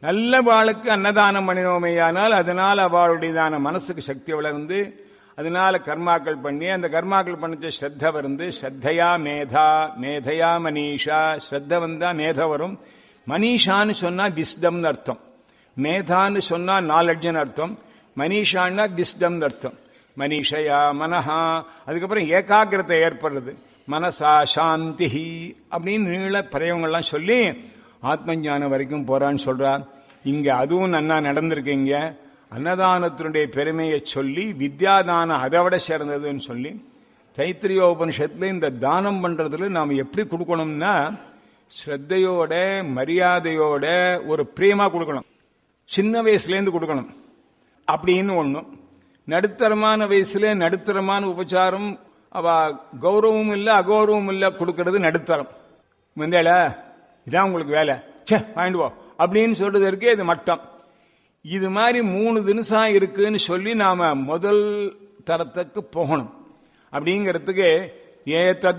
நல்ல வாளுக்கு அன்னதானம் பண்ணினோமேயானால் அதனால் அவளுடையதான மனசுக்கு சக்தி வளர்ந்து அதனால கர்மாக்கள் பண்ணி அந்த கர்மாக்கள் பண்ணிச்ச ஸ்ரத்த வந்து ஸ்ரத்தையா மேதா மேதையா மனிஷா ஸ்ரத்த வந்தா மேத வரும் மனிஷான்னு சொன்னா விஸ்டம்னு அர்த்தம் மேதான்னு சொன்னா நாலெட்ஜ்னு அர்த்தம் மனிஷான்னா விஸ்டம்னு அர்த்தம் மனிஷயா மனஹா அதுக்கப்புறம் ஏகாகிரத்தை ஏற்படுறது மனசா சாந்தி அப்படின்னு நீள பிரயோகங்கள்லாம் சொல்லி ஆத்ம ஞானம் வரைக்கும் போறான்னு சொல்றார் இங்க அதுவும் நன்னா நடந்திருக்கீங்க அன்னதானத்தினுடைய பெருமையை சொல்லி வித்யாதானம் அதை விட சேர்ந்ததுன்னு சொல்லி தைத்திரியோபனிஷத்துல இந்த தானம் பண்றதுல நாம் எப்படி கொடுக்கணும்னா ஸ்ரத்தையோட மரியாதையோட ஒரு பிரியமா கொடுக்கணும் சின்ன வயசுலேருந்து கொடுக்கணும் அப்படின்னு ஒண்ணும் நடுத்தரமான வயசுல நடுத்தரமான உபச்சாரம் அவ கௌரவமும் இல்லை அகௌரவமும் இல்லை கொடுக்கறது நடுத்தரம் வந்தேல இதான் உங்களுக்கு வேலை சே வாங்கிட்டு போ அப்படின்னு சொல்றதற்கு இது மட்டம் இது மாதிரி மூணு தினசம் இருக்குன்னு சொல்லி நாம முதல் தரத்துக்கு போகணும் அப்படிங்கிறதுக்கு ஏ